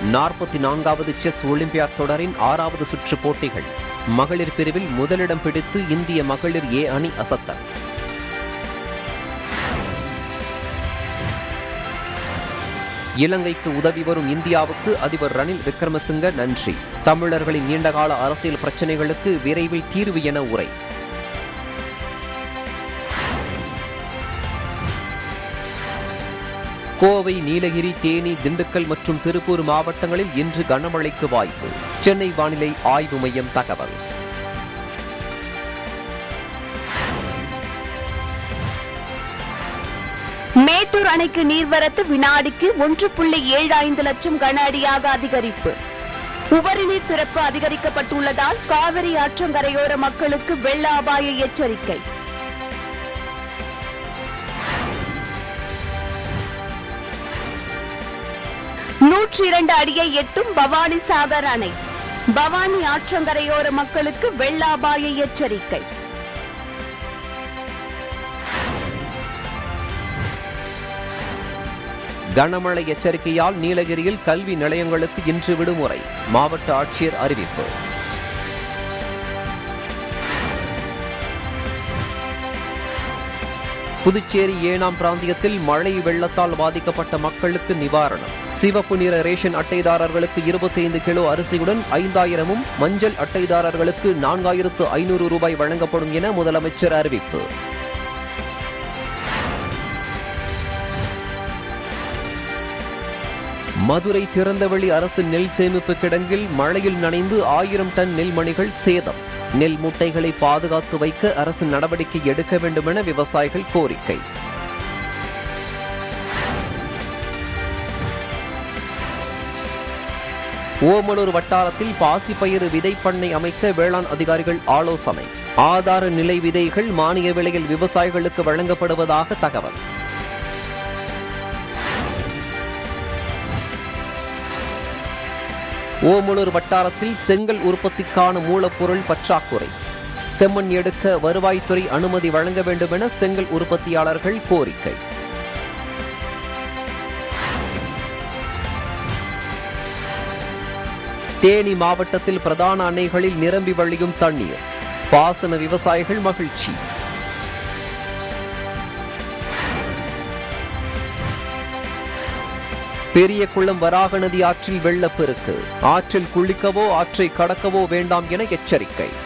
நாற்பத்தி நான்காவது chess olympiad தொடரின் ஆறாவது சுற்று போட்டிகள் மகளிர் பிரிவில் முதலிடம் பிடித்து இந்திய மகளிர் ஏ அணி அசத்தல் இலங்கைக்கு உதவி வரும் இந்தியாவுக்கு அதிபர் ரணில் விக்ரமசிங்க நன்றி தமிழர்களின் நீண்டகால அரசியல் பிரச்சினைகளுக்கு விரைவில் தீர்வு என உரை கோவை நீலகிரி தேனி திண்டுக்கல் மற்றும் திருப்பூர் மாவட்டங்களில் இன்று கனமழைக்கு வாய்ப்பு சென்னை வானிலை ஆய்வு மையம் தகவல் மேட்டூர் அணைக்கு நீர்வரத்து வினாடிக்கு ஒன்று புள்ளி ஏழு ஐந்து லட்சம் கன அடியாக அதிகரிப்பு உபரி நீர் திறப்பு அதிகரிக்கப்பட்டுள்ளதால் காவிரி ஆற்றங்கரையோர மக்களுக்கு வெள்ள அபாய எச்சரிக்கை நூற்றி இரண்டு அடியை எட்டும் பவானி சாகர் அணை பவானி ஆற்றங்கரையோர மக்களுக்கு வெள்ள அபாய எச்சரிக்கை கனமழை எச்சரிக்கையால் நீலகிரியில் கல்வி நிலையங்களுக்கு இன்று விடுமுறை மாவட்ட ஆட்சியர் அறிவிப்பு புதுச்சேரி ஏனாம் பிராந்தியத்தில் மழை வெள்ளத்தால் பாதிக்கப்பட்ட மக்களுக்கு நிவாரணம் சிவப்பு நிற ரேஷன் அட்டைதாரர்களுக்கு இருபத்தைந்து கிலோ அரிசியுடன் ஐந்தாயிரமும் மஞ்சள் அட்டைதாரர்களுக்கு நான்காயிரத்து ஐநூறு ரூபாய் வழங்கப்படும் என முதலமைச்சர் அறிவிப்பு மதுரை திறந்தவெளி அரசு நெல் சேமிப்பு கிடங்கில் மழையில் நனைந்து ஆயிரம் டன் நெல்மணிகள் சேதம் நெல் மூட்டைகளை பாதுகாத்து வைக்க அரசு நடவடிக்கை எடுக்க வேண்டும் என விவசாயிகள் கோரிக்கை ஓமலூர் வட்டாரத்தில் பாசிப்பயிறு விதைப்பண்ணை அமைக்க வேளாண் அதிகாரிகள் ஆலோசனை ஆதார நிலை விதைகள் மானிய விலையில் விவசாயிகளுக்கு வழங்கப்படுவதாக தகவல் ஓமலூர் வட்டாரத்தில் செங்கல் உற்பத்திக்கான மூலப்பொருள் பற்றாக்குறை செம்மண் எடுக்க வருவாய்த்துறை அனுமதி வழங்க வேண்டும் என செங்கல் உற்பத்தியாளர்கள் கோரிக்கை தேனி மாவட்டத்தில் பிரதான அணைகளில் நிரம்பி வழியும் தண்ணீர் பாசன விவசாயிகள் மகிழ்ச்சி பெரிய குளம் வராக நதி ஆற்றில் வெள்ளப்பெருக்கு ஆற்றில் குளிக்கவோ ஆற்றை கடக்கவோ வேண்டாம் என எச்சரிக்கை